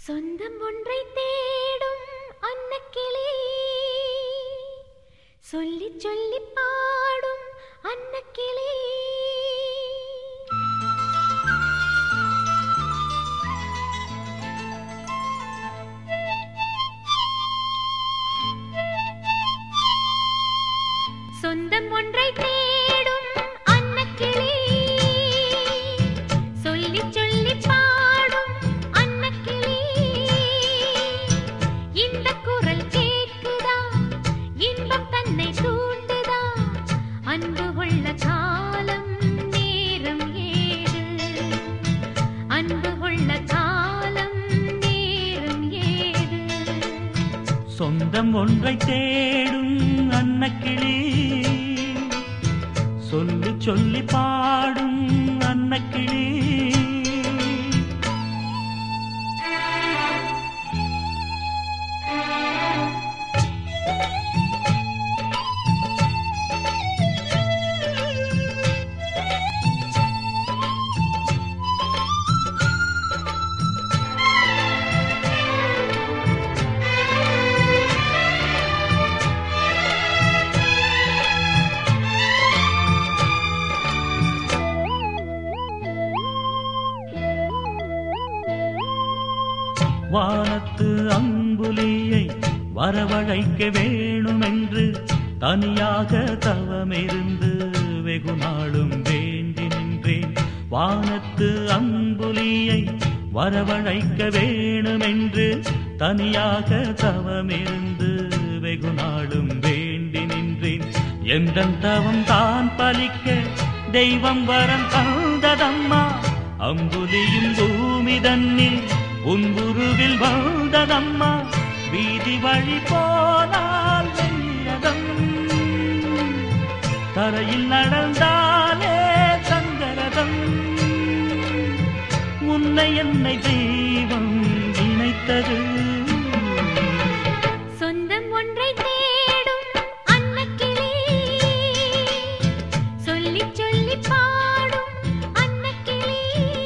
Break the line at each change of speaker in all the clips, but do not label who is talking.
சொந்தம் ஒன்றை தேடும் அன்னக்கிளி சொல்லி சொல்லி பாடும் அன்னக்கிளி சொந்தம் ஒன்றை தேடும் அன்னக்கிளி சொல்லி சொல்லி பாடும் அன்னக்கிளி இந்த குரல் கேட்குதா இன்பம் தன்னை தூண்டுதா அன்பு உள்ள காலம் நேரம் ஏது அன்பு உள்ள காலம் நேரம் ஏது
சொந்தம் ஒன்றை தேடும் அன்னக்கிளி சொல்லி சொல்லி பாடும் அன்னக்கிளி வானத்து அம்புலியை வரவழைக்க வேணுமென்று தனியாக தவமிருந்து வெகு நாளும் வேண்டி நின்றேன் வானத்து அம்புலியை வரவழைக்க வேணுமென்று தனியாக தவமிருந்து வெகு நாளும் வேண்டி நின்றேன் எந்த தவம் தான் பலிக்க தெய்வம் வரம் தந்ததம்மா அம்புலியும் பூமி தன்னில் உன் குருவில் வாழ்ந்ததம்மா வீதி வழி போனால் வெள்ளதம் தரையில் நடந்தாலே சங்கரதம் உன்னை என்னை தெய்வம் இணைத்தது
சொந்தம் ஒன்றை தேடும் அன்னக்கிளி சொல்லி சொல்லி பாடும் அன்னக்கிளி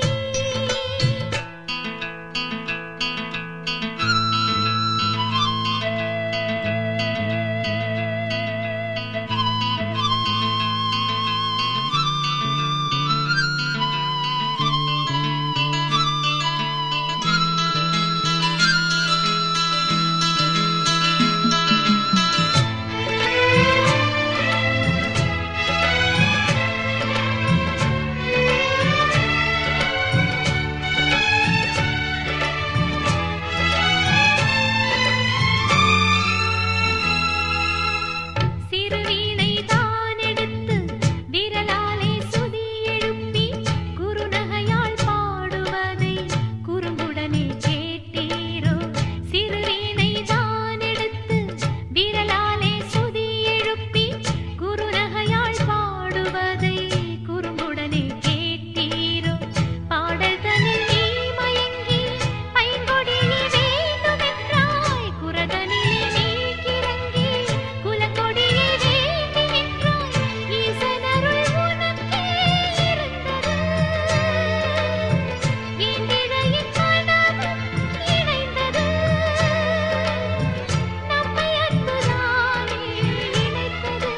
சிறுவீணை தான் எடுத்து விரலாலே சுதி எழுப்பி குறுநகையால் பாடுவதை குறும்புடனே கேட்டீரோ சிறுவீணை தான் எடுத்து விரலாலே சுதி எழுப்பி குறுநகையால் பாடுவதை குறும்புடனே கேட்டீரோ பாடல் தனில் நீ மயங்கி பைங்கொடியே வேண்டுமென்றாய் குரதனிலே நீ கிறங்கி குலக்கொடியே வேண்டி நின்றாய் ஈசனருள் உனக்கே இருந்தது இந்திழையின் மனமும் இணைந்தது நம்மை அன்புதானே இணைத்தது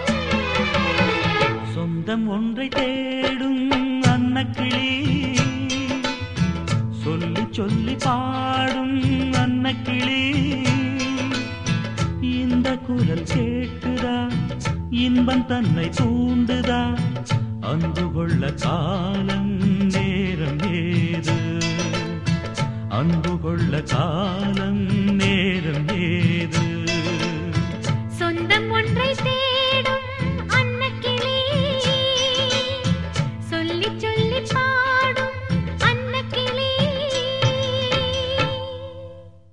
சொந்தம் ஒன்றை தேடும் அன்னக்கிளி சொல்லி சொல்லி பாடும் அன்னக்கிளி இந்த குரல் கேட்குதா இன்பம் தன்னை தூண்டுதா அன்பு கொள்ள காலம் நேரம் ஏது அன்பு கொள்ள காலம் நேரம் ஏது
சொந்தம் ஒன்றை தேடும்